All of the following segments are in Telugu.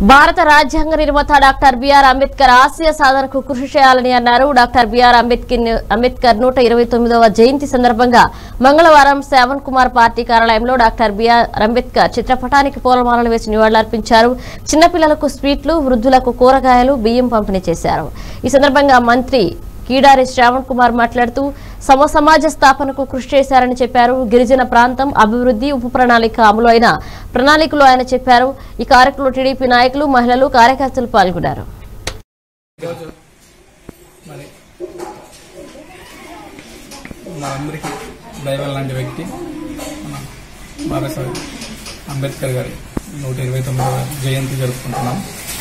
భారత రాజ్యాంగ నిర్మాత డాక్టర్ బిఆర్ అంబేద్కర్ ఆశయ సాధనకు కృషి చేయాలని అన్నారు డాక్టర్ బిఆర్ అంబేద్కర్ అంబేద్కర్ నూట ఇరవై తొమ్మిదవ జయంతి సందర్భంగా మంగళవారం శ్రావణ్ కుమార్ పార్టీ కార్యాలయంలో డాక్టర్ బిఆర్ అంబేద్కర్ చిత్రపటానికి పూలమాలలు వేసి నివాళులర్పించారు చిన్నపిల్లలకు స్వీట్లు వృద్ధులకు కూరగాయలు బియ్యం పంపిణీ చేశారు ఈ సందర్భంగా మంత్రి కీడారి శ్రావణ్ కుమార్ మాట్లాడుతూ సమ సమాజ స్థాపనకు కృషి చేశారని చెప్పారు గిరిజన ప్రాంతం అభివృద్ధి ఉప ప్రణాళిక అమలు అయిన ప్రణాళికలు ఆయన చెప్పారు ఈ కార్యక్రమంలో టీడీపీ నాయకులు మహిళలు కార్యకర్తలు పాల్గొన్నారు ఈరోజు మరి మనందరికీ దైవం లాంటి వ్యక్తి మన బాబాసాహెబ్ అంబేద్కర్ గారి నూట ఇరవై తొమ్మిదవ జయంతి జరుపుకుంటున్నాం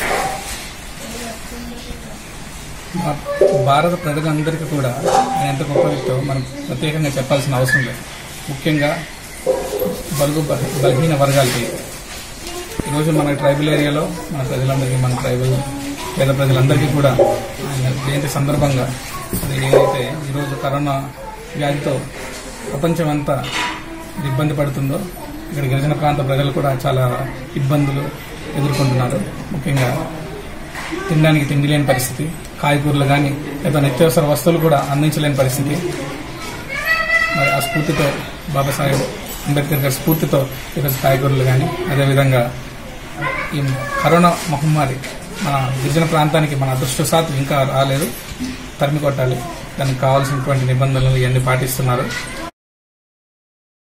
మన భారత ప్రజలందరికీ కూడా ఆయన ఎంత గొప్ప వ్యక్తో మనం ప్రత్యేకంగా చెప్పాల్సిన అవసరం లేదు ముఖ్యంగా బలుగు బల- బలహీన వర్గాలకి ఈరోజు మన ట్రైబల్ ఏరియాలో మన ప్రజలందరికీ మన ట్రైబల్ పేద ప్రజలందరికీ కూడా ఆయన జయంతి సందర్భంగా అది ఏదైతే ఈరోజు కరోనా వ్యాధితో ప్రపంచం అంతా ఇబ్బంది పడుతుందో ఇక్కడ గిరిజన ప్రాంత ప్రజలు కూడా చాలా ఇబ్బందులు ఎదుర్కొంటున్నారు ముఖ్యంగా తినడానికి తిండి లేని పరిస్థితి కాయగూరలు కానీ లేదా నిత్యావసర వస్తువులు కూడా అందించలేని పరిస్థితి మరి ఆ స్ఫూర్తితో బాబాసాహెబ్ అంబేద్కర్ గారి స్ఫూర్తితో ఈరోజు కాయగూరలు కానీ అదేవిధంగా ఈ కరోనా మహమ్మారి మన గిరిజన ప్రాంతానికి మన అదృష్టశాత్తు ఇంకా రాలేదు తరిమి కొట్టాలి దానికి కావాల్సినటువంటి నిబంధనలు ఇవన్నీ పాటిస్తున్నారు